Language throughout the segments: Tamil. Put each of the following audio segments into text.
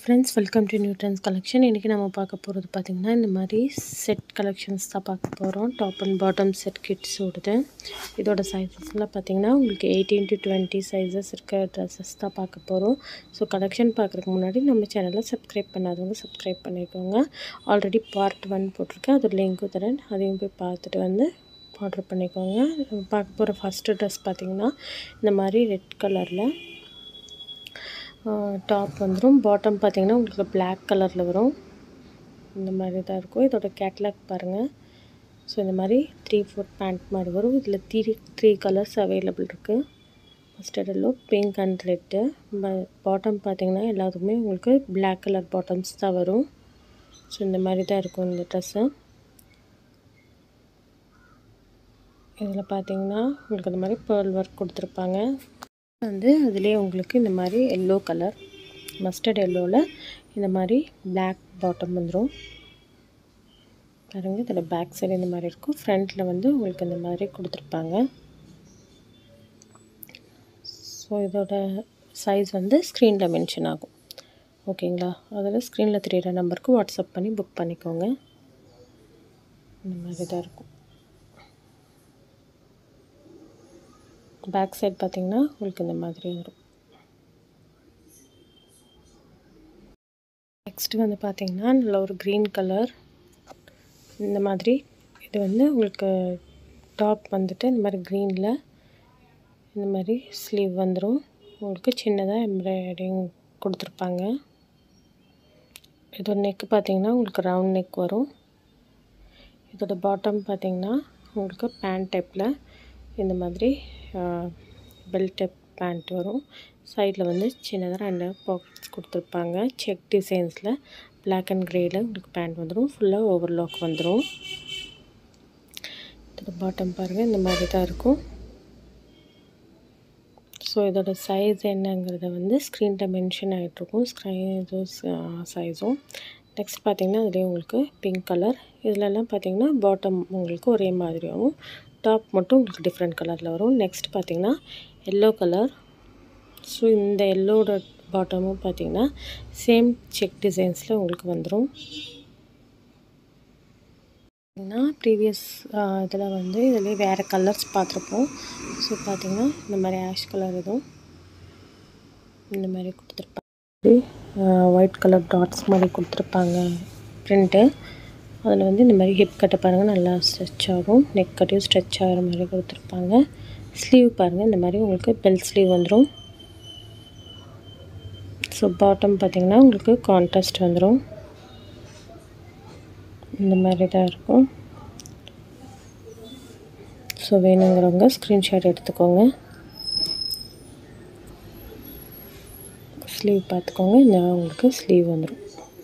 friends welcome to new trends collection இன்றைக்கி நம்ம பார்க்க போகிறது பார்த்திங்கன்னா இந்த மாதிரி செட் கலெக்ஷன்ஸ் தான் பார்க்க போகிறோம் டாப் அண்ட் பாட்டம் செட் கிட்ஸோடது இதோட சைஸஸ்லாம் பார்த்திங்கன்னா உங்களுக்கு எயிட்டீன் டு டுவெண்ட்டி சைஸஸ் இருக்க ட்ரெஸ்ஸஸ் தான் பார்க்க போகிறோம் ஸோ கலெக்ஷன் பார்க்குறதுக்கு முன்னாடி நம்ம சேனலை சப்ஸ்கிரைப் பண்ணாதவங்க சப்ஸ்கிரைப் பண்ணிக்கோங்க ஆல்ரெடி பார்ட் ஒன் போட்டிருக்கேன் அதோட லிங்க்கும் தரேன் அதையும் போய் பார்த்துட்டு வந்து ஆர்டர் பண்ணிக்கோங்க பார்க்க போகிற ஃபஸ்ட்டு ட்ரெஸ் பார்த்திங்கன்னா இந்த மாதிரி ரெட் கலரில் டாப் வந்துடும் பாட்டம் பார்த்திங்கன்னா உங்களுக்கு பிளாக் கலரில் வரும் இந்த மாதிரி தான் இருக்கும் இதோட கேட்லாக் பாருங்கள் ஸோ இந்த மாதிரி த்ரீ ஃபோர் பேண்ட் மாதிரி வரும் இதில் த்ரீ த்ரீ கலர்ஸ் அவைலபிள் இருக்குது mustard yellow pink and red bottom பார்த்திங்கன்னா எல்லாத்துக்குமே உங்களுக்கு பிளாக் கலர் பாட்டம்ஸ் தான் வரும் ஸோ இந்த மாதிரி தான் இருக்கும் இந்த ட்ரெஸ்ஸு இதில் பார்த்தீங்கன்னா உங்களுக்கு இந்த மாதிரி பேர்ல் ஒர்க் கொடுத்துருப்பாங்க வந்து அதுலேயே உங்களுக்கு இந்த மாதிரி எல்லோ கலர் மஸ்டர்ட் எல்லோவில் இந்த மாதிரி பிளாக் பாட்டம் வந்துடும் பாருங்கள் இதில் பேக் சைடு இந்த மாதிரி இருக்கும் ஃப்ரண்ட்டில் வந்து உங்களுக்கு இந்த மாதிரி கொடுத்துருப்பாங்க ஸோ இதோட சைஸ் வந்து ஸ்க்ரீனில் மென்ஷன் ஆகும் ஓகேங்களா அதில் ஸ்க்ரீனில் தெரியிற நம்பருக்கு வாட்ஸ்அப் பண்ணி புக் பண்ணிக்கோங்க இந்த மாதிரி தான் இருக்கும் பேக் சைட் பார்த்திங்கன்னா உங்களுக்கு இந்த மாதிரி வரும் நெக்ஸ்ட்டு வந்து பார்த்திங்கன்னா நல்ல ஒரு க்ரீன் கலர் இந்த மாதிரி இது வந்து உங்களுக்கு டாப் வந்துட்டு இந்த மாதிரி க்ரீனில் இந்த மாதிரி ஸ்லீவ் வந்துடும் உங்களுக்கு சின்னதாக எம்ப்ராய்டிங் கொடுத்துருப்பாங்க இதோட நெக்கு பார்த்திங்கன்னா உங்களுக்கு ரவுண்ட் நெக் வரும் இதோட பாட்டம் பார்த்திங்கன்னா உங்களுக்கு பேண்ட் டைப்பில் இந்த மாதிரி பெல்ட் டைப் பேண்ட் வரும் சைடில் வந்து சின்னதாக ரெண்டு பாக்கெட்ஸ் கொடுத்துருப்பாங்க செக் டிசைன்ஸில் பிளாக் அண்ட் க்ரேயில் உங்களுக்கு பேண்ட் வந்துடும் ஃபுல்லாக ஓவர்லாக் வந்துடும் இதோட பாட்டம் பாருங்கள் இந்த மாதிரி தான் இருக்கும் ஸோ இதோட சைஸ் என்னங்கிறத வந்து ஸ்க்ரீனில் மென்ஷன் ஆகிட்ருக்கும் ஸ்க்ரீன் சைஸும் நெக்ஸ்ட் பார்த்திங்கன்னா அதுலேயே உங்களுக்கு பிங்க் கலர் இதிலெல்லாம் பார்த்திங்கன்னா பாட்டம் உங்களுக்கு ஒரே மாதிரி வரும் டாப் மட்டும் உங்களுக்கு டிஃப்ரெண்ட் கலரில் வரும் நெக்ஸ்ட் பார்த்திங்கன்னா எல்லோ கலர் ஸோ இந்த எல்லோட பாட்டமும் பார்த்திங்கன்னா சேம் செக் டிசைன்ஸில் உங்களுக்கு வந்துடும் பார்த்திங்கன்னா ப்ரீவியஸ் இதில் வந்து இதில் வேறு கலர்ஸ் பார்த்துருப்போம் ஸோ பார்த்திங்கன்னா இந்த மாதிரி ஆஷ் கலர் இதுவும் இந்த மாதிரி கொடுத்துருப்பாங்க ஒயிட் கலர் டாட்ஸ் மாதிரி கொடுத்துருப்பாங்க ப்ரிண்ட்டு அதில் வந்து இந்த மாதிரி ஹிப் கட்டை பாருங்கள் நல்லா ஸ்ட்ரெச் ஆகும் நெக் கட்டையும் ஸ்ட்ரெச் ஆகிற மாதிரி கொடுத்துருப்பாங்க ஸ்லீவ் பாருங்கள் இந்த மாதிரி உங்களுக்கு பெல் ஸ்லீவ் வந்துடும் ஸோ பாட்டம் பார்த்திங்கன்னா உங்களுக்கு கான்ட்ராஸ்ட் வந்துடும் இந்த மாதிரி தான் இருக்கும் ஸோ வேணுங்கிறவங்க ஸ்க்ரீன்ஷாட் எடுத்துக்கோங்க ஸ்லீவ் பார்த்துக்கோங்க இந்த உங்களுக்கு ஸ்லீவ் வந்துடும்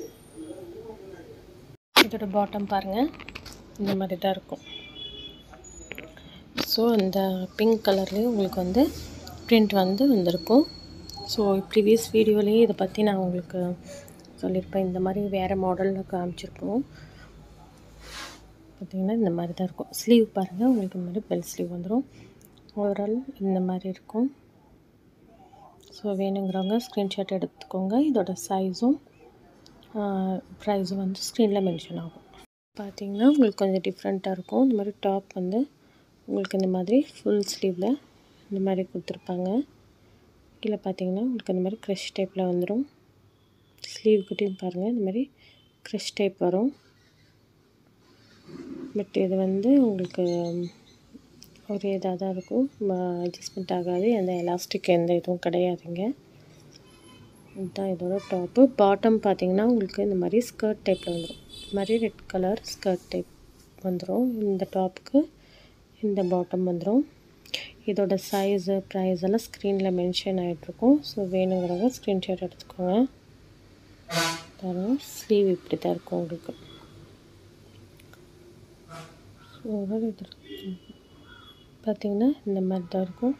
இதோட பாட்டம் பாருங்கள் இந்த மாதிரி தான் இருக்கும் ஸோ இந்த பிங்க் கலர்லேயும் உங்களுக்கு வந்து ப்ரிண்ட் வந்து வந்திருக்கும் ஸோ ப்ரீவியஸ் வீடியோலேயே இதை பற்றி நான் உங்களுக்கு சொல்லியிருப்பேன் இந்த மாதிரி வேறு மாடலில் காமிச்சிருப்போம் பார்த்திங்கன்னா இந்த மாதிரி தான் இருக்கும் ஸ்லீவ் பாருங்கள் உங்களுக்கு இந்த மாதிரி பெல் ஸ்லீவ் வந்துடும் ஓவரால் இந்த மாதிரி இருக்கும் ஸோ வேணுங்கிறவங்க ஸ்க்ரீன்ஷாட் எடுத்துக்கோங்க இதோட சைஸும் ப்ரைஸும் வந்து ஸ்க்ரீனில் மென்ஷன் ஆகும் பார்த்திங்கன்னா உங்களுக்கு கொஞ்சம் டிஃப்ரெண்ட்டாக இருக்கும் இந்த மாதிரி டாப் வந்து உங்களுக்கு இந்த மாதிரி ஃபுல் ஸ்லீவில் இந்த மாதிரி கொடுத்துருப்பாங்க கீழே பார்த்தீங்கன்னா உங்களுக்கு இந்த மாதிரி க்ரெஷ் டைப்பில் வந்துடும் ஸ்லீவ் கிட்டையும் பாருங்கள் இந்த மாதிரி க்ரெஷ் டைப் வரும் பட் இது வந்து உங்களுக்கு ஒரு இதாக தான் இருக்கும் அட்ஜஸ்ட்மெண்ட் ஆகாது எந்த எலாஸ்டிக் எந்த இதுவும் கிடையாதுங்க இதுதான் இதோட டாப்பு பாட்டம் பார்த்திங்கன்னா உங்களுக்கு இந்த மாதிரி ஸ்கர்ட் டைப்பில் வந்துடும் இந்த மாதிரி ரெட் கலர் ஸ்கர்ட் டைப் வந்துடும் இந்த டாப்புக்கு இந்த பாட்டம் வந்துடும் இதோட சைஸு ப்ரைஸ் எல்லாம் ஸ்க்ரீனில் மென்ஷன் ஆகிட்ருக்கும் ஸோ வேணுங்கிறவங்க ஸ்க்ரீன்ஷாட் எடுத்துக்கோங்க பாருங்கள் ஸ்லீவ் இப்படி தான் இருக்கும் உங்களுக்கு ஸோ இது பார்த்திங்கன்னா இந்த மாதிரி தான் இருக்கும்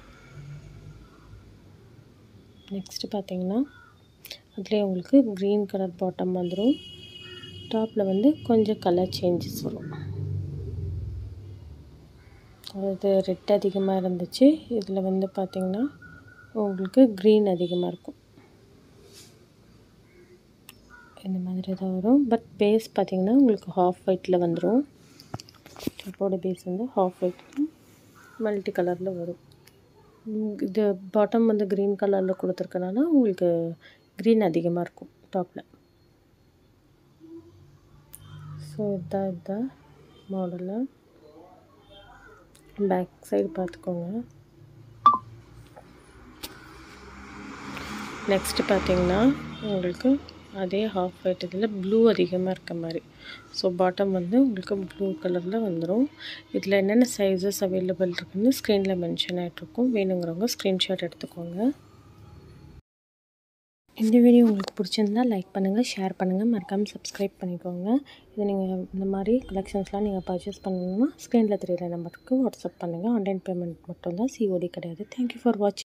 நெக்ஸ்ட்டு பார்த்திங்கன்னா அதுலேயே உங்களுக்கு க்ரீன் கலர் பாட்டம் வந்துடும் டாப்பில் வந்து கொஞ்சம் கலர் சேஞ்சஸ் வரும் அது ரெட் அதிகமாக இருந்துச்சு இதில் வந்து பார்த்திங்கன்னா உங்களுக்கு க்ரீன் அதிகமாக இருக்கும் மாதிரி தான் வரும் பட் பேஸ் பார்த்திங்கன்னா உங்களுக்கு ஹாஃப் ஒயிட்டில் வந்துடும் டாப்போட பேஸ் வந்து ஹாஃப் ஒயிட் மல்டி கலரில் வரும் இது பாட்டம் வந்து க்ரீன் கலரில் கொடுத்துருக்கனால உங்களுக்கு க்ரீன் அதிகமாக இருக்கும் டாப்பில் ஸோ இதான் இதுதான் மாடலு பேக் சைடு பார்த்துக்கோங்க நெக்ஸ்ட்டு பார்த்தீங்கன்னா உங்களுக்கு அதே ஹாஃப் ஒயிட் இதில் ப்ளூ அதிகமாக இருக்க மாதிரி ஸோ பாட்டம் வந்து உங்களுக்கு ப்ளூ கலரில் வந்துடும் இதில் என்னென்ன சைஸஸ் அவைலபிள் இருக்குன்னு ஸ்க்ரீனில் மென்ஷன் ஆகிட்ருக்கும் வேணுங்கிறவங்க ஸ்க்ரீன்ஷாட் எடுத்துக்கோங்க இந்த வீடியோ உங்களுக்கு பிடிச்சிருந்தா லைக் பண்ணுங்கள் ஷேர் பண்ணுங்கள் மறக்காமல் சப்ஸ்கிரைப் பண்ணிக்கோங்க இது நீங்கள் இந்த மாதிரி கலெக்ஷன்ஸ்லாம் நீங்கள் பர்ச்சேஸ் பண்ணணும்னா ஸ்க்ரீனில் தெரியிற நம்பருக்கு வாட்ஸ்அப் பண்ணுங்கள் ஆன்லைன் பேமெண்ட் மட்டும்தான் சிஓடி கிடையாது தேங்க்யூ ஃபார் வாட்சிங்